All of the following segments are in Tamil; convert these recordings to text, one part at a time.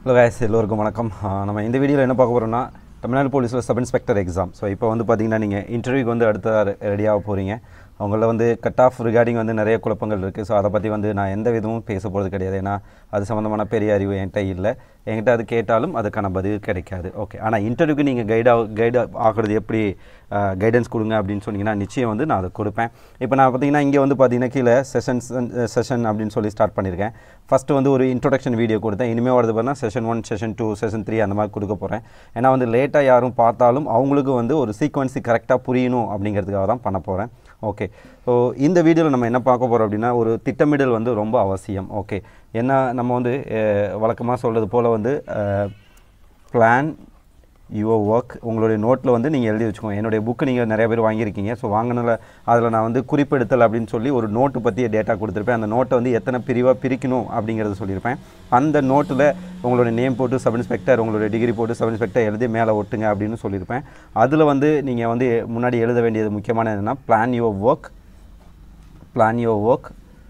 ஹலோ guys எல்லோருக்கும் வணக்கம் ஆஹ் நம்ம இந்த வீடியோவில் என்ன பார்க்க போகிறோம்னா தமிழ்நாடு போலீஸில் சப் இன்ஸ்பெக்டர் எக்ஸாம் ஸோ இப்போ வந்து பார்த்தீங்கன்னா நீங்கள் இன்டர்வியூக்கு வந்து அடுத்த ரெடியாக போகிறீங்க அவங்கள வந்து கட் ஆஃப் ரிகார்டிங் வந்து நிறைய குழப்பங்கள் இருக்குது ஸோ அதை பற்றி வந்து நான் எந்த விதமும் பேச போகிறது கிடையாது ஏன்னா அது சம்மந்தமான பெரிய அறிவு என்கிட்ட இல்லை என்கிட்ட அது கேட்டாலும் அதுக்கான பதில் கிடைக்காது ஓகே ஆனால் இன்டர்வியூக்கு நீங்கள் கைடாக கைடு ஆகிறது எப்படி கைடன்ஸ் கொடுங்க அப்படின்னு சொன்னீங்கன்னா நிச்சயம் வந்து நான் அதை கொடுப்பேன் இப்போ நான் பார்த்தீங்கன்னா இங்கே வந்து பார்த்தீங்கன்னா கீழே செஷன்ஸ் செஷன் அப்படின்னு சொல்லி ஸ்டார்ட் பண்ணியிருக்கேன் ஃபஸ்ட்டு வந்து ஒரு இன்ட்ரொடக்ஷன் வீடியோ கொடுத்தேன் இனிமேல் வரது பார்த்தா session one session two session three அந்த மாதிரி கொடுக்க போகிறேன் ஏன்னா வந்து லேட்டாக யாரும் பார்த்தாலும் அவங்களுக்கு வந்து ஒரு சீக்வன்ஸி கரெக்டாக புரியணும் அப்படிங்கிறதுக்காக தான் பண்ண போகிறேன் ஓகே ஸோ இந்த வீடியோவில் நம்ம என்ன பார்க்க போகிறோம் அப்படின்னா ஒரு திட்டமிடல் வந்து ரொம்ப அவசியம் ஓகே ஏன்னா நம்ம வந்து வழக்கமாக சொல்கிறது போல் வந்து பிளான் யுவர் ஒர்க் உங்களுடைய நோட்டில் வந்து நீங்கள் எழுதி வச்சுக்கோங்க என்னுடைய புக்கு நீங்கள் நிறைய பேர் வாங்கியிருக்கீங்க ஸோ வாங்கினதில் அதில் நான் வந்து குறிப்பெடுத்தல் அப்படின்னு சொல்லி ஒரு நோட்டு பற்றிய டேட்டா கொடுத்துருப்பேன் அந்த நோட்டை வந்து எத்தனை பிரிவாக பிரிக்கணும் அப்படிங்கிறத சொல்லியிருப்பேன் அந்த நோட்டில் உங்களுடைய நேம் போட்டு சப் இன்ஸ்பெக்டர் உங்களுடைய டிகிரி போட்டு சப் இன்ஸ்பெக்டர் எழுதி மேலே ஒட்டுங்க அப்படின்னு சொல்லியிருப்பேன் அதில் வந்து நீங்கள் வந்து முன்னாடி எழுத வேண்டியது முக்கியமான என்னென்னா plan your work plan your work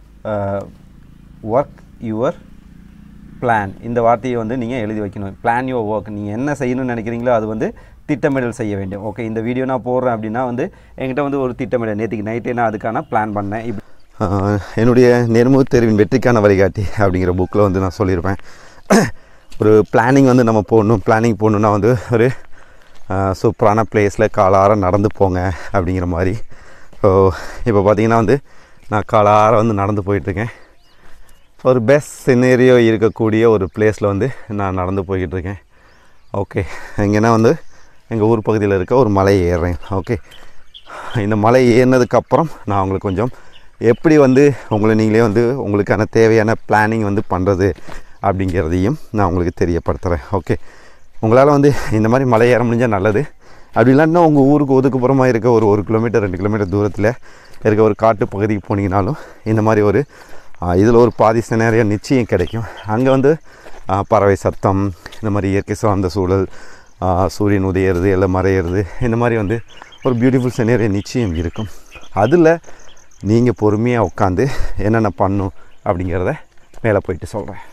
work your plan இந்த வார்த்தையை வந்து நீங்கள் எழுதி வைக்கணும் பிளான் யுவர் ஒர்க் நீங்கள் என்ன செய்யணும்னு நினைக்கிறீங்களோ அது வந்து திட்டமிடல் செய்ய வேண்டும் ஓகே இந்த வீடியோ நான் போடுறேன் அப்படின்னா வந்து என்கிட்ட வந்து ஒரு திட்டமிடல் நேற்றுக்கு நைட்டே நான் அதுக்கான பிளான் பண்ணேன் இப்போ என்னுடைய நேர்முக தேர்வின் வெற்றிக்கான வழிகாட்டி அப்படிங்கிற புக்கில் வந்து நான் சொல்லியிருப்பேன் ஒரு பிளானிங் வந்து நம்ம போடணும் பிளானிங் போடணுன்னா வந்து ஒரு சூப்பரான பிளேஸில் காலார நடந்து போங்க அப்படிங்கிற மாதிரி ஸோ இப்போ பார்த்தீங்கன்னா வந்து நான் காலார வந்து நடந்து போயிட்டுருக்கேன் ஒரு பெஸ்ட் சினேரியோ இருக்கக்கூடிய ஒரு பிளேஸில் வந்து நான் நடந்து போய்கிட்டு இருக்கேன் ஓகே இங்கேனா வந்து எங்கள் ஊர் பகுதியில் இருக்க ஒரு மலை ஏறுறேன் ஓகே இந்த மலை ஏறினதுக்கப்புறம் நான் உங்களுக்கு கொஞ்சம் எப்படி வந்து உங்களை நீங்களே வந்து உங்களுக்கான தேவையான பிளானிங் வந்து பண்ணுறது அப்படிங்கிறதையும் நான் உங்களுக்கு தெரியப்படுத்துகிறேன் ஓகே உங்களால் வந்து இந்த மாதிரி மலை ஏற முடிஞ்சால் நல்லது அப்படி இல்லைன்னா உங்கள் ஊருக்கு ஒதுக்குப்புறமாக இருக்க ஒரு ஒரு கிலோமீட்டர் ரெண்டு கிலோமீட்டர் தூரத்தில் இருக்க ஒரு காட்டு பகுதிக்கு போனீங்கனாலும் இந்த மாதிரி ஒரு இதில் ஒரு பாதி சினேரியா நிச்சயம் கிடைக்கும் அங்கே வந்து பறவை சத்தம் இந்த மாதிரி இயற்கை சார்ந்த சூழல் சூரியன் உதயறது எல்லாம் மறையிறது இந்த மாதிரி வந்து ஒரு பியூட்டிஃபுல் சினேரியா நிச்சயம் இருக்கும் அதில் நீங்கள் பொறுமையாக உட்காந்து என்னென்ன பண்ணும் அப்படிங்கிறத மேலே போயிட்டு சொல்கிறேன்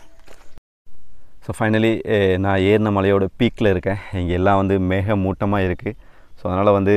ஸோ ஃபைனலி நான் ஏறின மலையோட பீக்கில் இருக்கேன் இங்கே எல்லாம் வந்து மேக மூட்டமாக இருக்குது ஸோ அதனால் வந்து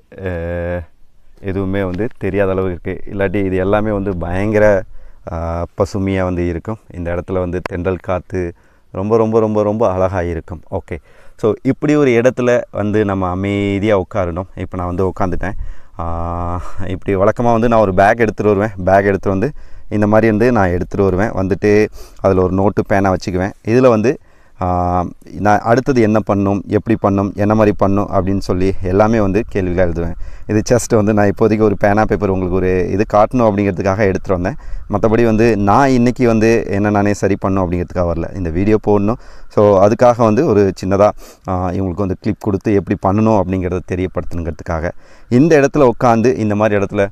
எதுவுமே வந்து தெரியாத அளவு இருக்குது இல்லாட்டி இது எல்லாமே வந்து பயங்கர பசுமையாக வந்து இருக்கும் இந்த இடத்துல வந்து தென்றல் காற்று ரொம்ப ரொம்ப ரொம்ப ரொம்ப அழகாக இருக்கும் ஓகே ஸோ இப்படி ஒரு இடத்துல வந்து நம்ம அமைதியாக உட்காரணும் இப்போ நான் வந்து உட்காந்துட்டேன் இப்படி வழக்கமாக வந்து நான் ஒரு பேக் எடுத்துகிட்டு வருவேன் பேக் எடுத்துகிட்டு வந்து இந்த மாதிரி வந்து நான் எடுத்துகிட்டு வருவேன் வந்துட்டு அதில் ஒரு நோட்டு பேனா வச்சுக்குவேன் இதில் வந்து நான் அடுத்தது என்ன பண்ணும் எப்படி பண்ணும் என்ன மாதிரி பண்ணும் அப்படின்னு சொல்லி எல்லாமே வந்து கேள்விகளாக எழுதுவேன் இது ஜஸ்ட் வந்து நான் இப்போதைக்கு ஒரு பேனா பேப்பர் உங்களுக்கு ஒரு இது காட்டணும் அப்படிங்கிறதுக்காக எடுத்துகிட்டு வந்தேன் மற்றபடி வந்து நான் இன்றைக்கி வந்து என்ன நானே சரி பண்ணும் அப்படிங்கிறதுக்காக வரல இந்த வீடியோ போடணும் ஸோ அதுக்காக வந்து ஒரு சின்னதாக இவங்களுக்கு வந்து கிளிப் கொடுத்து எப்படி பண்ணணும் அப்படிங்கிறத தெரியப்படுத்தணுங்கிறதுக்காக இந்த இடத்துல உட்காந்து இந்த மாதிரி இடத்துல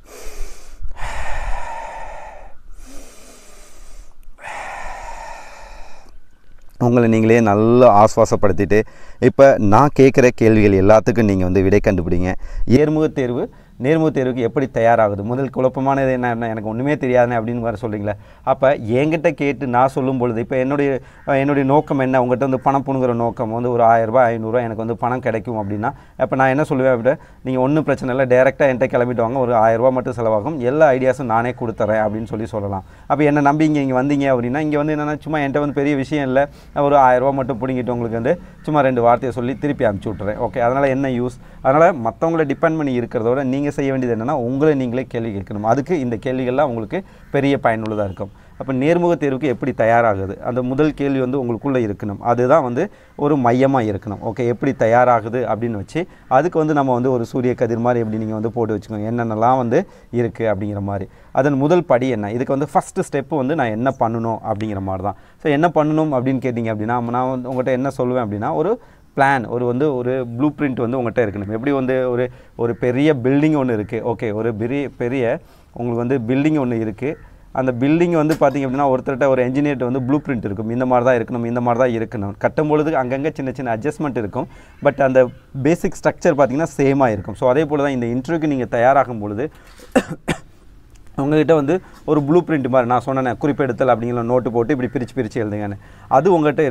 உங்களை நீங்களே நல்லா ஆஸ்வாசப்படுத்திட்டு இப்போ நான் கேட்குற கேள்விகள் எல்லாத்துக்கும் நீங்கள் வந்து விடை கண்டுபிடிங்க ஏர்முக தேர்வு நேர்முக தேர்வுக்கு எப்படி தயாராகுது முதல் குழப்பமானது என்ன எனக்கு ஒன்றுமே தெரியாதுனே அப்படின்னு வர சொல்கிறீங்களே அப்போ என்கிட்ட கேட்டு நான் சொல்லும் பொழுது இப்போ என்னுடைய என்னுடைய நோக்கம் என்ன உங்கள்கிட்ட வந்து பணம் புணுங்கிற நோக்கம் வந்து ஒரு ஆயிரரூபா ஐநூறுரூவா எனக்கு வந்து பணம் கிடைக்கும் அப்படின்னா இப்போ நான் என்ன சொல்லுவேன் அப்படி நீங்கள் ஒன்றும் பிரச்சனை இல்லை டேரெக்டாக என்கிட்ட கிளம்பிட்டு வாங்க ஒரு ஆயிரரூபா மட்டும் செலவாகும் எல்லா ஐடியாஸும் நானே கொடுத்துறேன் அப்படின்னு சொல்லி சொல்லலாம் அப்போ என்ன நம்பி இங்கே இங்கே வந்தீங்க அப்படின்னா இங்கே வந்து என்னென்னா சும்மா என்கிட்ட வந்து பெரிய விஷயம் இல்லை ஒரு ஆயிரரூபா மட்டும் பிடிங்கிட்டு உங்களுக்கு வந்து சும்மா ரெண்டு வார்த்தையை சொல்லி திருப்பி அனுப்பிச்சி விட்றேன் ஓகே அதனால் என்ன யூஸ் அதனால் மற்றவங்கள டிபெண்ட் பண்ணி இருக்கிறதோட நீங்கள் நீங்கள் செய்ய வேண்டியது என்னென்னா உங்களை நீங்களே கேள்வி கேட்கணும் அதுக்கு இந்த கேள்விகள்லாம் உங்களுக்கு பெரிய பயனுள்ளதாக இருக்கும் அப்போ நேர்முக தேர்வுக்கு எப்படி தயாராகுது அந்த முதல் கேள்வி வந்து உங்களுக்குள்ளே இருக்கணும் அதுதான் வந்து ஒரு மையமாக இருக்கணும் ஓகே எப்படி தயாராகுது அப்படின்னு வச்சு அதுக்கு வந்து நம்ம வந்து ஒரு சூரிய கதிர் மாதிரி எப்படி நீங்கள் வந்து போட்டு வச்சுக்கோங்க என்னென்னலாம் வந்து இருக்குது அப்படிங்கிற மாதிரி அதன் முதல் படி என்ன இதுக்கு வந்து ஃபஸ்ட்டு ஸ்டெப்பு வந்து நான் என்ன பண்ணணும் அப்படிங்கிற மாதிரி தான் ஸோ என்ன பண்ணணும் அப்படின்னு கேட்டிங்க அப்படின்னா நான் வந்து உங்கள்கிட்ட என்ன சொல்லுவேன் அப்படின்னா ஒரு பிளான் ஒரு வந்து ஒரு ப்ளூ பிரிண்ட் வந்து உங்கள்கிட்ட இருக்கணும் எப்படி வந்து ஒரு ஒரு பெரிய பில்டிங் ஒன்று இருக்குது ஓகே ஒரு பெரிய பெரிய உங்களுக்கு வந்து பில்டிங் ஒன்று இருக்குது அந்த பில்டிங் வந்து பார்த்திங்க அப்படின்னா ஒருத்தர்கிட்ட ஒரு என்ஜினியர்கிட்ட வந்து ப்ளூ பிரிண்ட் இருக்கும் இந்த மாதிரி தான் இருக்கணும் இந்த மாதிரி தான் இருக்கணும் கட்டும் பொழுது அங்கங்கே சின்ன சின்ன அட்ஜஸ்ட்மெண்ட் இருக்கும் பட் அந்த பேசிக் ஸ்ட்ரக்சர் பார்த்திங்கன்னா சேமாக இருக்கும் ஸோ அதே போல் தான் இந்த இன்டர்வியூக்கு நீங்கள் தயாராகும் பொழுது உங்ககிட்ட வந்து ஒரு ப்ளூ பிரிண்ட் மாதிரி நான் சொன்னேன் குறிப்பெடுத்தல் அப்படிங்கிற நோட்டு போட்டு இப்படி பிரித்து பிரித்து எழுதுங்கன்னு அது உங்கள்கிட்ட இருக்கணும்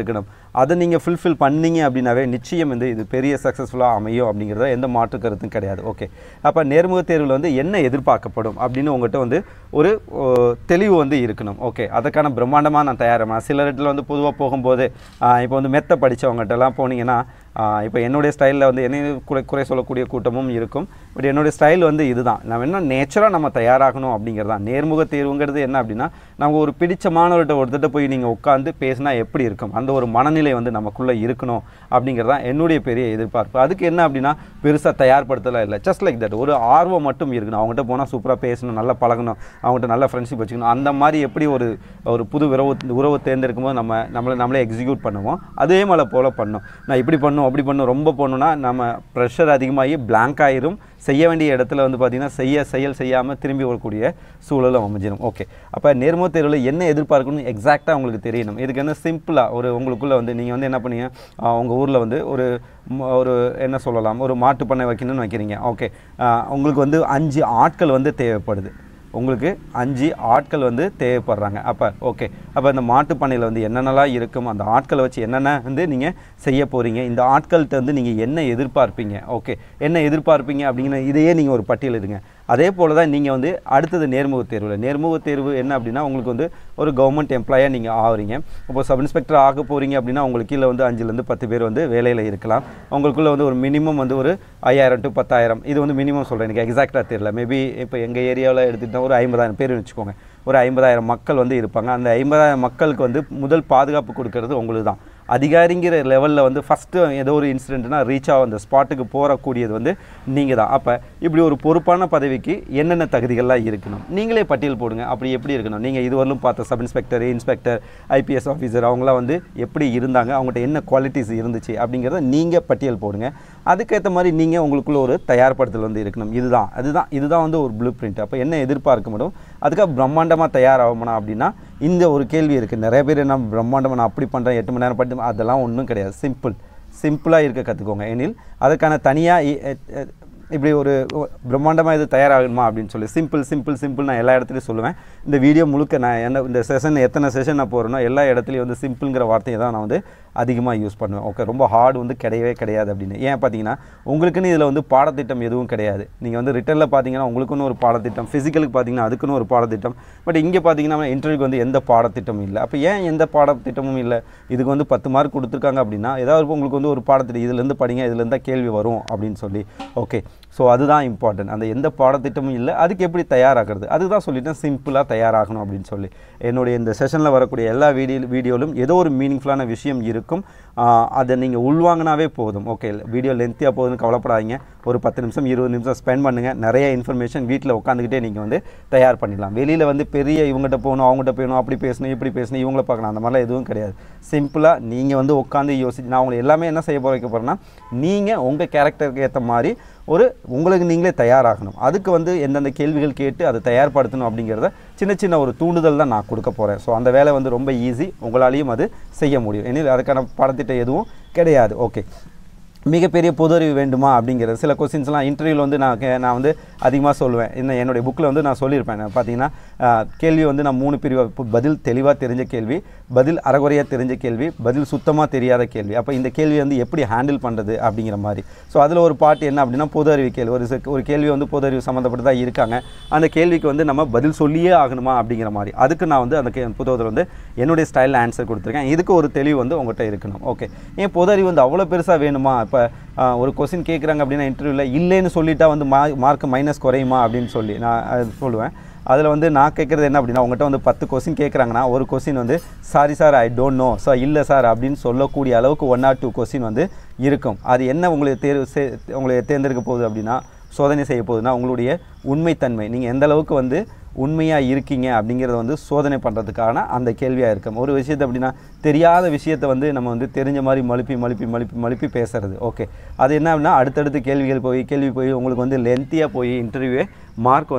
அதை நீங்கள் ஃபுல்ஃபில் பண்ணீங்க அப்படின்னாவே நிச்சயம் வந்து இது பெரிய சக்ஸஸ்ஃபுல்லாக அமையும் அப்படிங்கிறத எந்த மாற்று கருத்தும் கிடையாது ஓகே அப்போ நேர்முக தேர்வில் வந்து என்ன எதிர்பார்க்கப்படும் அப்படின்னு உங்கள்கிட்ட வந்து ஒரு ஓ, தெளிவு வந்து இருக்கணும் ஓகே அதுக்கான பிரம்மாண்டமாக நான் தயாரமா சில இடத்துல வந்து பொதுவாக போகும்போது இப்போ வந்து மெத்த படித்தவங்ககிட்டலாம் போனீங்கன்னா இப்போ என்னுடைய ஸ்டைலில் வந்து என்ன குறை குறை சொல்லக்கூடிய கூட்டமும் இருக்கும் பட் என்னுடைய ஸ்டைல் வந்து இதுதான் நம்ம என்ன நேச்சராக நம்ம தயாராகணும் அப்படிங்கிறது தான் நேர்முக தேர்வுங்கிறது என்ன அப்படின்னா நம்ம ஒரு பிடிச்ச மாணவர்கிட்ட ஒருத்தட்ட போய் நீங்கள் உட்காந்து பேசினா எப்படி இருக்கும் அந்த ஒரு மனநிலை வந்து நமக்குள்ளே இருக்கணும் அப்படிங்கிறது தான் என்னுடைய பெரிய எதிர்பார்ப்பு அதுக்கு என்ன அப்படின்னா பெருசாக தயார்படுத்தலாம் இல்லை ஜஸ்ட் லைக் தட் ஒரு ஆர்வம் மட்டும் இருக்கணும் அவங்ககிட்ட போனால் சூப்பராக பேசணும் நல்லா பழகணும் அவங்ககிட்ட நல்ல ஃப்ரெண்ட்ஷிப் வச்சுக்கணும் அந்த மாதிரி எப்படி ஒரு ஒரு புது உறவு உறவு தேர்ந்தெடுக்கும் போது நம்ம நம்மளை நம்மளே எக்ஸிக்யூட் பண்ணுவோம் அதே மாதிரி போல் பண்ணணும் நான் இப்படி பண்ணும் அப்படி பண்ணும் ரொம்ப பண்ணணும்னா நம்ம ப்ரெஷர் அதிகமாகி blank ஆயிரும் செய்ய வேண்டிய இடத்துல வந்து பார்த்திங்கன்னா செய்ய செயல் செய்யாமல் திரும்பி வரக்கூடிய சூழலும் அமைஞ்சிடும் ஓகே அப்போ நேர்முக தேர்வில் என்ன எதிர்பார்க்கணும்னு எக்ஸாக்டாக உங்களுக்கு தெரியணும் இதுக்கு என்ன சிம்பிளாக ஒரு உங்களுக்குள்ளே வந்து நீங்கள் வந்து என்ன பண்ணீங்க உங்கள் ஊரில் வந்து ஒரு ம- ஒரு என்ன சொல்லலாம் ஒரு மாட்டு பண்ணை வைக்கணும்னு வைக்கிறீங்க ஓகே உங்களுக்கு வந்து அஞ்சு ஆட்கள் வந்து தேவைப்படுது உங்களுக்கு அஞ்சு ஆட்கள் வந்து தேவைப்படுறாங்க அப்போ ஓகே அப்போ இந்த மாட்டு பண்ணையில் வந்து என்னென்னலாம் இருக்கும் அந்த ஆட்களை வச்சு என்னென்ன வந்து நீங்கள் செய்ய போகிறீங்க இந்த ஆட்கள்கிட்ட வந்து நீங்கள் என்ன எதிர்பார்ப்பீங்க ஓகே என்ன எதிர்பார்ப்பீங்க அப்படிங்கிற இதையே நீங்கள் ஒரு பட்டியலிடுங்க அதே போல் தான் நீங்கள் வந்து அடுத்தது நேர்முக தேர்வில் நேர்முக தேர்வு என்ன அப்படின்னா உங்களுக்கு வந்து ஒரு கவர்மெண்ட் எம்ப்ளாயாக நீங்கள் ஆகுறீங்க இப்போ சப் இன்ஸ்பெக்டர் ஆக போகிறீங்க அப்படின்னா உங்களுக்கு கீழே வந்து அஞ்சுலேருந்து பத்து பேர் வந்து வேலையில் இருக்கலாம் உங்களுக்குள்ள வந்து ஒரு மினிமம் வந்து ஒரு ஐயாயிரம் டு பத்தாயிரம் இது வந்து மினிமம் சொல்கிறேன் எனக்கு எக்ஸாக்டாக தெரியல மேபி இப்போ எங்கள் ஏரியாவில் எடுத்துக்கிட்டால் ஒரு ஐம்பதாயிரம் பேர் வச்சுக்கோங்க ஒரு ஐம்பதாயிரம் மக்கள் வந்து இருப்பாங்க அந்த ஐம்பதாயிரம் மக்களுக்கு வந்து முதல் பாதுகாப்பு கொடுக்கறது உங்களுக்கு தான் அதிகாரிங்கிற லெவலில் வந்து ஃபஸ்ட்டு ஏதோ ஒரு இன்சிடென்ட்னா ரீச் ஆகும் அந்த ஸ்பாட்டுக்கு போகக்கூடியது வந்து நீங்கள் தான் அப்போ இப்படி ஒரு பொறுப்பான பதவிக்கு என்னென்ன தகுதிகள்லாம் இருக்கணும் நீங்களே பட்டியல் போடுங்க அப்படி எப்படி இருக்கணும் நீங்கள் இதுவரையிலும் பார்த்த sub inspector inspector IPS officer அவங்களாம் வந்து எப்படி இருந்தாங்க அவங்கள்ட்ட என்ன குவாலிட்டிஸ் இருந்துச்சு அப்படிங்கிறத நீங்கள் பட்டியல் போடுங்க அதுக்கேற்ற மாதிரி நீங்கள் உங்களுக்குள்ள ஒரு தயார்படுத்தல் வந்து இருக்கணும் இதுதான் அதுதான் இதுதான் வந்து ஒரு ப்ளூ பிரிண்ட் அப்போ என்ன எதிர்பார்க்க முடியும் அதுக்காக பிரம்மாண்டமாக தயாராகணும் அப்படின்னா இந்த ஒரு கேள்வி இருக்குது நிறைய பேர் என்ன பிரம்மாண்டமாக நான் அப்படி பண்ணுறேன் எட்டு மணி நேரம் படித்து அதெல்லாம் ஒன்றும் கிடையாது சிம்பிள் சிம்பிளாக இருக்க கற்றுக்கோங்க எனில் அதுக்கான தனியாக இப்படி ஒரு பிரம்மாண்டமாக இது தயாராகணுமா அப்படின்னு சொல்லி சிம்பிள் சிம்பிள் சிம்பிள் நான் எல்லா இடத்துலையும் சொல்லுவேன் இந்த வீடியோ முழுக்க நான் என்ன இந்த செஷன் எத்தனை செஷன் நான் போகிறேனோ எல்லா இடத்துலையும் வந்து சிம்பிள்ங்கிற வார்த்தையை தான் நான் வந்து அதிகமாக யூஸ் பண்ணுவேன் ஓகே ரொம்ப ஹார்டு வந்து கிடையவே கிடையாது அப்படின்னு ஏன் பார்த்தீங்கன்னா உங்களுக்குன்னு இதில் வந்து பாடத்திட்டம் எதுவும் கிடையாது நீங்கள் வந்து ரிட்டனில் பார்த்தீங்கன்னா உங்களுக்குன்னு ஒரு பாடத்திட்டம் ஃபிசிக்கலுக்கு பார்த்தீங்கன்னா அதுக்குன்னு ஒரு பாடத்திட்டம் பட் இங்கே பார்த்தீங்கன்னா இன்டர்வியூக்கு வந்து எந்த பாடத்திட்டமும் இல்லை அப்போ ஏன் எந்த பாடத்திட்டமும் இல்லை இதுக்கு வந்து பத்து மார்க் கொடுத்துருக்காங்க அப்படின்னா ஏதாவது உங்களுக்கு வந்து ஒரு பாடத்திட்டம் இதுலேருந்து படிங்க இதுலேருந்து தான் கேள்வி வரும் அப்படின்னு சொல்லி ஓகே ஸோ அதுதான் இம்பார்ட்டன்ட் அந்த எந்த பாடத்திட்டமும் இல்லை அதுக்கு எப்படி தயாராகிறது அதுதான் சொல்லிட்டேன் சிம்பிளாக தயாராகணும் அப்படின்னு சொல்லி என்னுடைய இந்த செஷனில் வரக்கூடிய எல்லா வீடியோ வீடியோவிலும் ஏதோ ஒரு மீனிங்ஃபுல்லான விஷயம் இருக்கும் ஆஹ் அதை நீங்கள் உள்வாங்கினாவே போதும் ஓகே வீடியோ லென்த்தியாக போகுதுன்னு கவலைப்படாதீங்க ஒரு பத்து நிமிஷம் இருபது நிமிஷம் ஸ்பெண்ட் பண்ணுங்கள் நிறைய இன்ஃபர்மேஷன் வீட்டில் உட்காந்துக்கிட்டே நீங்கள் வந்து தயார் பண்ணிடலாம் வெளியில் வந்து பெரிய இவங்ககிட்ட போகணும் அவங்ககிட்ட போகணும் அப்படி பேசணும் இப்படி பேசணும் இவங்கள பார்க்கணும் அந்த மாதிரிலாம் எதுவும் கிடையாது சிம்பிளாக நீங்கள் வந்து உட்காந்து யோசிச்சு நான் உங்களை எல்லாமே என்ன செய்ய போக வைக்க போகிறேன்னா நீங்கள் உங்கள் கேரக்டருக்கு ஏற்ற மாதிரி ஒரு உங்களுக்கு நீங்களே தயாராகணும் அதுக்கு வந்து எந்தெந்த கேள்விகள் கேட்டு அதை தயார்படுத்தணும் அப்படிங்கிறத சின்ன சின்ன ஒரு தூண்டுதல் தான் நான் கொடுக்க போகிறேன் ஸோ அந்த வேலை வந்து ரொம்ப ஈஸி உங்களாலையும் அது செய்ய முடியும் ஏனில் அதுக்கான பாடத்திட்டம் எதுவும் கிடையாது ஓகே மிகப்பெரிய பொது அறிவு வேண்டுமா அப்படிங்கிறது சில கொஸ்டின்ஸ்லாம் இன்டர்வியூவில் வந்து நான் கே- நான் வந்து அதிகமாக சொல்லுவேன் இன்னும் என்னுடைய புக்கில் வந்து நான் சொல்லியிருப்பேன் நான் பார்த்தீங்கன்னா ஆஹ், கேள்வி வந்து நான் மூணு பிரிவாக பதில் தெளிவாக தெரிஞ்ச கேள்வி பதில் அறகுறையாக தெரிஞ்ச கேள்வி பதில் சுத்தமாக தெரியாத கேள்வி அப்போ இந்த கேள்வி வந்து எப்படி ஹேண்டில் பண்ணுறது அப்படிங்கிற மாதிரி ஸோ அதில் ஒரு பாட்டு என்ன அப்படின்னா பொது அறிவு கேள்வி ஒரு செக்- ஒரு கேள்வி வந்து பொது அறிவு சம்மந்தப்பட்டதாக இருக்காங்க அந்த கேள்விக்கு வந்து நம்ம பதில் சொல்லியே ஆகணுமா அப்படிங்கிற மாதிரி அதுக்கு நான் வந்து அந்த கே புத்தகத்தில் வந்து என்னுடைய ஸ்டைலில் ஆன்சர் கொடுத்துருக்கேன் இதுக்கு ஒரு தெளிவு வந்து உங்கள்கிட்ட இருக்கணும் ஓகே ஏன் பொது அறிவு வந்து அவ்வளோ பெருசாக வேணுமா இப்போ ஒரு கொஸ்டின் கேட்குறாங்க அப்படின்னா இன்டர்வியூவில் இல்லைன்னு சொல்லிட்டா வந்து மா மார்க் மைனஸ் குறையுமா அப்படின்னு சொல்லி நான் அது சொல்லுவேன் அதில் வந்து நான் கேட்குறது என்ன அப்படின்னா உங்கள்கிட்ட வந்து பத்து கொஸ்டின் கேட்குறாங்கன்னா ஒரு கொஸ்டின் வந்து sorry sir I don't know sir இல்லை சார் அப்படின்னு சொல்லக்கூடிய அளவுக்கு ஒன் ஆர் டூ கொஸ்டின் வந்து இருக்கும் அது என்ன உங்களை தேர்வு சே உங்களை தேர்ந்தெடுக்க போகுது அப்படின்னா சோதனை செய்ய போகுதுன்னா உங்களுடைய உண்மைத்தன்மை நீங்கள் எந்த அளவுக்கு வந்து உண்மையாக இருக்கீங்க அப்படிங்கிறத வந்து சோதனை பண்ணுறதுக்கான அந்த கேள்வியாக இருக்கும் ஒரு விஷயத்தை அப்படின்னா தெரியாத விஷயத்தை வந்து நம்ம வந்து தெரிஞ்ச மாதிரி மழுப்பி மழுப்பி மழுப்பி மழுப்பி பேசுறது ஓகே அது என்ன அப்படின்னா அடுத்தடுத்து கேள்விகள் போய் கேள்வி போய் உங்களுக்கு வந்து லென்த்தியாக போய் இன்டர்வியூவே மார்க் வந்து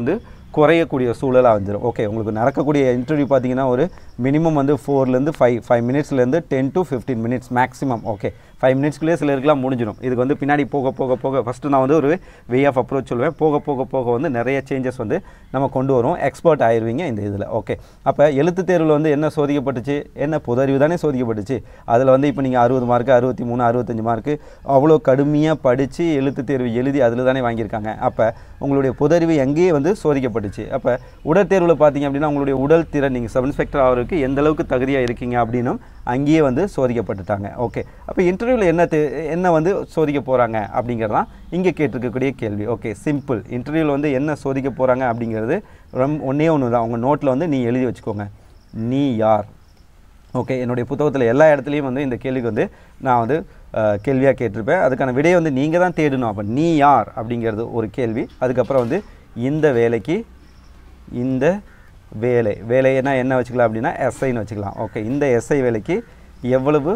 குறையக்கூடிய சூழலாக வந்துடும் ஓகே உங்களுக்கு நடக்கக்கூடிய இன்டர்வியூ பார்த்தீங்கன்னா ஒரு மினிமம் வந்து ஃபோர்லேருந்து ஃபைவ் ஃபைவ் மினிட்ஸ்லேருந்து ten to fifteen minutes maximum okay five மினிட்ஸ்க்குள்ளே சிலருக்குலாம் முடிஞ்சிடும் இதுக்கு வந்து பின்னாடி போக போக போக ஃபஸ்ட்டு நான் வந்து ஒரு வே ஆஃப் அப்ரோச் சொல்லுவேன் போக போக போக வந்து நிறைய சேஞ்சஸ் வந்து நம்ம கொண்டு வரும் எக்ஸ்பர்ட் ஆயிருவீங்க இந்த இதில் ஓகே அப்போ எழுத்து தேர்வில் வந்து என்ன சோதிக்கப்பட்டுச்சு என்ன பொது அறிவு தானே சோதிக்கப்பட்டுச்சு அதில் வந்து இப்போ நீங்கள் அறுபது மார்க்கு அறுபத்தி மூணு அறுபத்தஞ்சு மார்க்கு அவ்வளோ கடுமையாக படித்து எழுத்து தேர்வு எழுதி அதில் தானே வாங்கியிருக்காங்க அப்போ உங்களுடைய பொது அறிவு எங்கேயே வந்து சோதிக்கப்பட்டுச்சு அப்போ உடற்தேர்வில் பார்த்தீங்க அப்படின்னா உங்களுடைய உடல் திறன் நீங்கள் சப் இன்ஸ்பெக்டர் ஆகிறதுக்கு எந்த அளவுக்கு தகுதியாக இருக்கீங்க அப்படின்னும் அங்கேயே வந்து சோதிக்கப்பட்டுட்டாங்க ஓகே அப்போ இன்டர்வியூவில் என்ன தே என்ன வந்து சோதிக்க போகிறாங்க அப்படிங்கிறதான் இங்கே கேட்டிருக்கக்கூடிய கேள்வி ஓகே சிம்பிள் இன்டர்வியூவில் வந்து என்ன சோதிக்க போகிறாங்க அப்படிங்கிறது ரொம்ப ஒன்றே ஒன்று தான் உங்கள் நோட்டில் வந்து நீ எழுதி வச்சுக்கோங்க நீ யார் ஓகே என்னுடைய புத்தகத்தில் எல்லா இடத்துலையும் வந்து இந்த கேள்விக்கு வந்து நான் வந்து கேள்வியாக கேட்டிருப்பேன் அதுக்கான விடையை வந்து நீங்கள் தான் தேடணும் அப்போ நீ யார் அப்படிங்கிறது ஒரு கேள்வி அதுக்கப்புறம் வந்து இந்த வேலைக்கு இந்த வேலை வேலைன்னா என்ன வச்சுக்கலாம் அப்படின்னா எஸ்ஐன்னு வச்சுக்கலாம் ஓகே இந்த எஸ்ஐ வேலைக்கு எவ்வளவு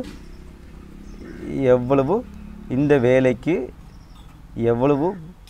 எவ்வளவு இந்த வேலைக்கு எவ்வளவு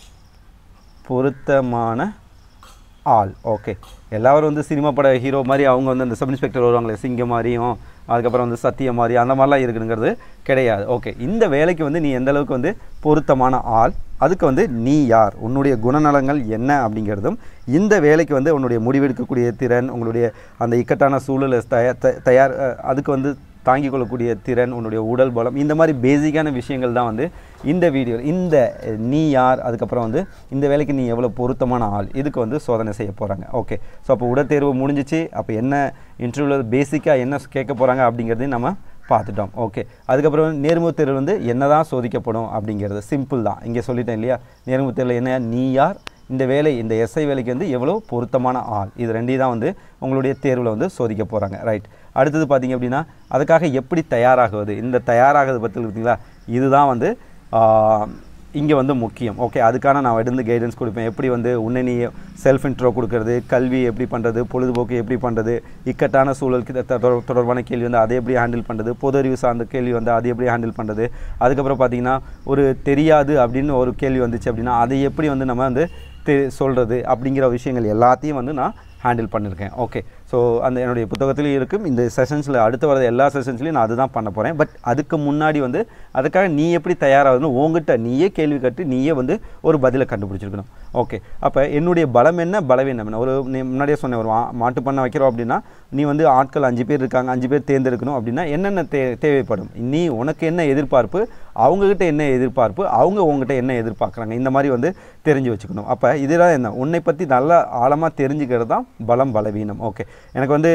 பொருத்தமான ஆள் ஓகே எல்லாரும் வந்து சினிமா பட ஹீரோ மாதிரி அவங்க வந்து அந்த சப் இன்ஸ்பெக்டர் வருவாங்களே சிங்கம் மாதிரியும் அதுக்கப்புறம் வந்து சத்தியம் மாதிரி அந்த மாதிரிலாம் இருக்குங்கிறது கிடையாது ஓகே இந்த வேலைக்கு வந்து நீ எந்த அளவுக்கு வந்து பொருத்தமான ஆள் அதுக்கு வந்து நீ யார் உன்னுடைய குணநலங்கள் என்ன அப்படிங்கிறதும் இந்த வேலைக்கு வந்து உன்னுடைய முடிவெடுக்கக்கூடிய திறன் உங்களுடைய அந்த இக்கட்டான சூழலை தயார் த- தயார் அஹ், அதுக்கு வந்து தாங்கிக் கொள்ளக்கூடிய திறன் உன்னுடைய உடல் பலம் இந்த மாதிரி பேசிக்கான விஷயங்கள் தான் வந்து இந்த வீடியோ இந்த அஹ், நீ யார் அதுக்கப்புறம் வந்து இந்த வேலைக்கு நீ எவ்வளோ பொருத்தமான ஆள் இதுக்கு வந்து சோதனை செய்ய போகிறாங்க ஓகே ஸோ அப்போ உடற்தேர்வு முடிஞ்சிச்சு அப்போ என்ன இன்டர்வியூவில் பேசிக்காக என்ன கேட்க போகிறாங்க அப்படிங்கிறதையும் நம்ம பார்த்துட்டோம் ஓகே அதுக்கப்புறம் நேர்முகத் தேர்வு வந்து என்ன தான் சோதிக்கப்படும் அப்படிங்கிறது சிம்பிள் தான் இங்கே சொல்லிட்டேன் இல்லையா நேர்முகத் தேர்வில் என்ன நீ யார் இந்த வேலை இந்த எஸ்ஐ வேலைக்கு வந்து எவ்வளோ பொருத்தமான ஆள் இது ரெண்டையும் தான் வந்து உங்களுடைய தேர்வில் வந்து சோதிக்க போகிறாங்க ரைட் அடுத்தது பார்த்தீங்க அப்படின்னா அதுக்காக எப்படி தயாராகுவது இந்த தயாராகிறது பற்றி பார்த்தீங்களா இதுதான் வந்து இங்கே வந்து முக்கியம் ஓகே அதுக்கான நான் எடுத்து கைடன்ஸ் கொடுப்பேன் எப்படி வந்து உன்னை நீ செல்ஃப் இன்ட்ரோ கொடுக்கறது கல்வி எப்படி பண்ணுறது பொழுதுபோக்கு எப்படி பண்ணுறது இக்கட்டான சூழலுக்கு த- தொடர் தொடர்பான கேள்வி வந்து அதை எப்படி ஹேண்டில் பண்ணுறது பொது அறிவு சார்ந்த கேள்வி வந்து அதை எப்படி ஹேண்டில் பண்ணுறது அதுக்கப்புறம் பார்த்தீங்கன்னா ஒரு தெரியாது அப்படின்னு ஒரு கேள்வி வந்துச்சு அப்படின்னா அதை எப்படி வந்து நம்ம வந்து தெ சொல்கிறது அப்படிங்கிற விஷயங்கள் எல்லாத்தையும் வந்து நான் ஹேண்டில் பண்ணியிருக்கேன் ஓகே ஸோ அந்த என்னுடைய புத்தகத்திலையும் இருக்கும் இந்த செஷன்ஸில் அடுத்து வர எல்லா செஷன்ஸ்லையும் நான் அதுதான் பண்ண போகிறேன் பட் அதுக்கு முன்னாடி வந்து அதுக்காக நீ எப்படி தயாராகணும் உங்ககிட்ட நீயே கேள்வி கட்டு நீயே வந்து ஒரு பதிலை கண்டுபிடிச்சிருக்கணும் ஓகே அப்போ என்னுடைய பலம் என்ன பலவீனம் என்ன ஒரு நீ முன்னாடியே சொன்னேன் ஒரு மா- மாட்டு பண்ண வைக்கிறோம் அப்படின்னா நீ வந்து ஆட்கள் அஞ்சு பேர் இருக்காங்க அஞ்சு பேர் தேர்ந்தெடுக்கணும் அப்படின்னா என்னென்ன தே தேவைப்படும் நீ உனக்கு என்ன எதிர்பார்ப்பு அவங்கக்கிட்ட என்ன எதிர்பார்ப்பு அவங்க உங்ககிட்ட என்ன எதிர்பார்க்குறாங்க இந்த மாதிரி வந்து தெரிஞ்சு வச்சுக்கணும் அப்போ இதெல்லாம் என்ன உன்னை பற்றி நல்லா ஆழமாக தெரிஞ்சுக்கிறது தான் பலம் பலவீனம் ஓகே எனக்கு வந்து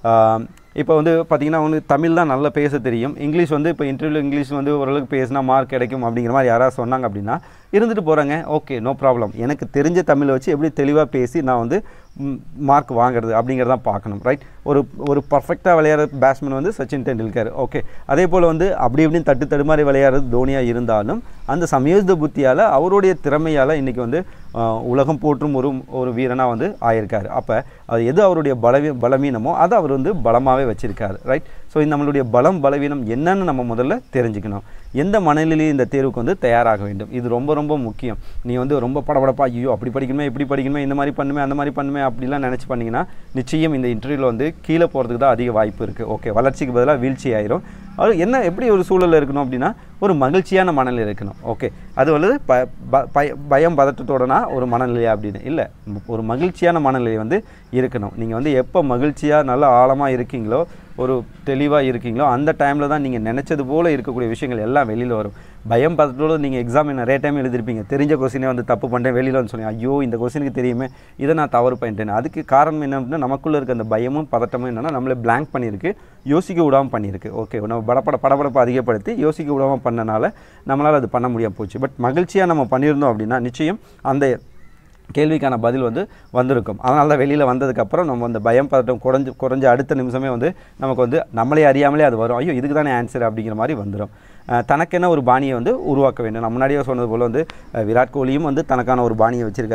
இப்போ வந்து பார்த்தீங்கன்னா வந்து தமிழ் தான் நல்லா பேச தெரியும் இங்கிலீஷ் வந்து இப்போ இன்டர்வியூவில் இங்கிலீஷ் வந்து ஓரளவுக்கு பேசினா மார்க் கிடைக்கும் அப்படிங்கிற மாதிரி யாராவது சொன்னாங்க அப்படின்னா இருந்துட்டு போகிறாங்க ஓகே நோ ப்ராப்ளம் எனக்கு தெரிஞ்ச தமிழை வச்சு எப்படி தெளிவாக பேசி நான் வந்து மார்க் வாங்குறது அப்படிங்கிறதான் பார்க்கணும் ரைட் ஒரு ஒரு பர்ஃபெக்டாக விளையாடுற பேட்ஸ்மேன் வந்து சச்சின் டெண்டுல்கர் ஓகே அதே போல் வந்து அப்படி இப்படின்னு தட்டு தடுமாறி விளையாடுறது தோனியாக இருந்தாலும் அந்த சமயோஜித புத்தியால் அவருடைய திறமையால் இன்றைக்கி வந்து ஆஹ், உலகம் போற்றும் ஒரு ஒரு வீரனாக வந்து ஆயிருக்காரு அப்போ அது எது அவருடைய பலவீ பலவீனமோ அதை அவர் வந்து பலமாகவே வச்சிருக்காரு ரைட் ஸோ நம்மளுடைய பலம் பலவீனம் என்னன்னு நம்ம முதல்ல தெரிஞ்சுக்கணும் எந்த மனநிலையில் இந்த தேர்வுக்கு வந்து தயாராக வேண்டும் இது ரொம்ப ரொம்ப முக்கியம் நீ வந்து ரொம்ப படபடப்பா ஐயோ அப்படி படிக்கணுமே இப்படி படிக்கணுமே இந்த மாதிரி பண்ணுமே அந்த மாதிரி பண்ணுமே அப்படிலாம் நினச்சி பண்ணீங்கன்னா நிச்சயம் இந்த இன்டர்வியூவில் வந்து கீழே போகிறதுக்கு தான் அதிக வாய்ப்பு இருக்குது ஓகே வளர்ச்சிக்கு பதிலாக வீழ்ச்சி ஆயிரும் அது என்ன எப்படி ஒரு சூழலில் இருக்கணும் அப்படின்னா ஒரு மகிழ்ச்சியான மனநிலை இருக்கணும் ஓகே அது வந்து ப ப- பய- பயம் பதட்டத்தோடனா ஒரு மனநிலையா அப்படின்னு இல்லை ஒரு மகிழ்ச்சியான மனநிலை வந்து இருக்கணும் நீங்கள் வந்து எப்போ மகிழ்ச்சியாக நல்லா ஆழமாக இருக்கீங்களோ ஒரு தெளிவாக இருக்கீங்களோ அந்த டைமில் தான் நீங்கள் நினச்சது போல் இருக்கக்கூடிய விஷயங்கள் எல்லாம் வெளியில் வரும் பயம் பதட்டத்தோடு நீங்கள் எக்ஸாம் நிறைய டைம் எழுதிருப்பீங்க தெரிஞ்ச கொஸ்டினே வந்து தப்பு பண்ணிட்டேன் வெளியில் வந்து சொன்னீங்க ஐயோ இந்த கொஸ்டினுக்கு தெரியுமே இதை நான் தவறு பண்ணிட்டேன் அதுக்கு காரணம் என்ன அப்படின்னா நமக்குள்ளே இருக்க அந்த பயமும் பதட்டமும் என்னென்னா நம்மளை blank பண்ணியிருக்கு யோசிக்க விடாமல் பண்ணியிருக்கு ஓகே நம்ம படப்பட படபடப்பை அதிகப்படுத்தி யோசிக்க விடாமல் பண்ணனால நம்மளால் அது பண்ண முடியாமல் போச்சு பட் மகிழ்ச்சியாக நம்ம பண்ணியிருந்தோம் அப்படின்னா நிச்சயம் அந்த கேள்விக்கான பதில் வந்து வந்திருக்கும் அதனால தான் வெளியில் வந்ததுக்கப்புறம் நம்ம அந்த பயம் பதட்டம் குறைஞ்சு குறைஞ்ச அடுத்த நிமிஷமே வந்து நமக்கு வந்து நம்மளே அறியாமலே அது வரும் ஐயோ இதுக்கு தானே ஆன்சர் அப்படிங்கிற மாதிரி வந்துடும் அஹ் தனக்கென ஒரு பாணியை வந்து உருவாக்க வேண்டும் நான் முன்னாடியே சொன்னது போல் வந்து அஹ் விராட் கோலியும் வந்து தனக்கான ஒரு பாணியை வச்சுருக்காரு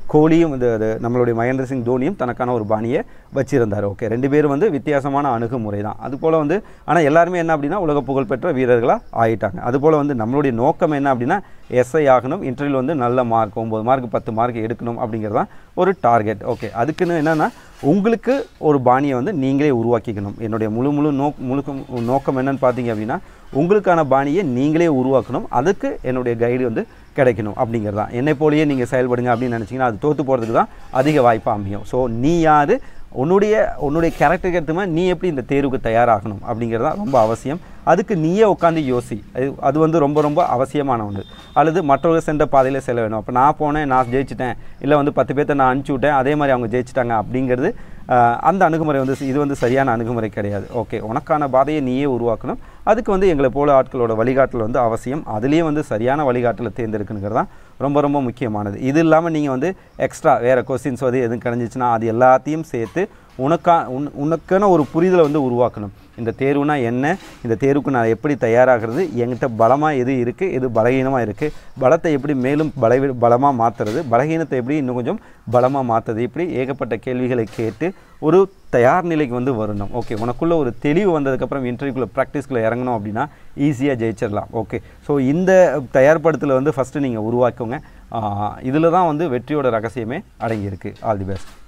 கோலியும் இந்த இது நம்மளுடைய மகேந்திர சிங் தோனியும் தனக்கான ஒரு பாணியை வச்சிருந்தார் ஓகே ரெண்டு பேரும் வந்து வித்தியாசமான அணுகுமுறை தான் அதுபோல் வந்து ஆனால் எல்லாருமே என்ன அப்படின்னா உலக புகழ்பெற்ற வீரர்களாக ஆயிட்டாங்க அதுபோல் வந்து நம்மளுடைய நோக்கம் என்ன அப்படின்னா எஸ்ஐ ஆகணும் இன்டர்வியூவில் வந்து நல்ல மார்க் ஒம்பது மார்க் பத்து மார்க் எடுக்கணும் அப்படிங்கிறது தான் ஒரு டார்கெட் ஓகே அதுக்குன்னு என்னென்னா உங்களுக்கு ஒரு பாணியை வந்து நீங்களே உருவாக்கிக்கணும் என்னுடைய முழு முழு நோக் முழுக்க நோக்கம் என்னன்னு பார்த்தீங்க அப்படின்னா உங்களுக்கான பாணியை நீங்களே உருவாக்கணும் அதுக்கு என்னுடைய கைடு வந்து கிடைக்கணும் அப்படிங்கிறது தான் என்னை போலயே நீங்கள் செயல்படுங்க அப்படின்னு நினச்சிங்கன்னா அது தோற்று போகிறதுக்கு தான் அதிக வாய்ப்பு அமையும் ஸோ நீ யார் உன்னுடைய உன்னுடைய கேரக்டருக்கு ஏற்ற மாதிரி நீ எப்படி இந்த தேர்வுக்கு தயாராகணும் அப்படிங்கிறது தான் ரொம்ப அவசியம் அதுக்கு நீயே உட்காந்து யோசி அது அது வந்து ரொம்ப ரொம்ப அவசியமான ஒன்று அல்லது மற்றவர்கள் சென்ற பாதையில் செல்ல வேணும் அப்போ நான் போனேன் நான் ஜெயிச்சிட்டேன் இல்லை வந்து பத்து பேர்த்த நான் அனுப்பிச்சி விட்டேன் அதே மாதிரி அவங்க ஜெயிச்சிட்டாங்க அப்படிங்கிறது ஆஹ், அந்த அணுகுமுறை வந்து இது வந்து சரியான அணுகுமுறை கிடையாது ஓகே உனக்கான பாதையை நீயே உருவாக்கணும் அதுக்கு வந்து எங்களை போல ஆட்களோட வழிகாட்டல் வந்து அவசியம் அதுலேயே வந்து சரியான வழிகாட்டலை தேர்ந்தெடுக்கணுங்கிறது தான் ரொம்ப ரொம்ப முக்கியமானது இது இல்லாமல் நீங்கள் வந்து எக்ஸ்ட்ரா வேறு கொஸ்டின்ஸ் வந்து எதுவும் கிடஞ்சிச்சுன்னா அது எல்லாத்தையும் சேர்த்து உனக்கா உன் உனக்கான ஒரு புரிதலை வந்து உருவாக்கணும் இந்த தேர்வுனா என்ன இந்த தேர்வுக்கு நான் எப்படி தயாராகிறது என்கிட்ட பலமாக எது இருக்குது எது பலகீனமாக இருக்குது பலத்தை எப்படி மேலும் பல பலமாக மாற்றுறது பலகீனத்தை எப்படி இன்னும் கொஞ்சம் பலமாக மாற்றுறது இப்படி ஏகப்பட்ட கேள்விகளை கேட்டு ஒரு தயார் நிலைக்கு வந்து வரணும் ஓகே உனக்குள்ள ஒரு தெளிவு வந்ததுக்கப்புறம் இன்டர்வியூக்குள்ளே ப்ராக்டிஸ்க்குள்ளே இறங்கணும் அப்படின்னா ஈஸியாக ஜெயிச்சிடலாம் ஓகே ஸோ இந்த தயார்படுத்தலை வந்து ஃபஸ்ட்டு நீங்கள் உருவாக்குங்க இதில் தான் வந்து வெற்றியோட ரகசியமே அடங்கியிருக்கு ஆல் தி பெஸ்ட்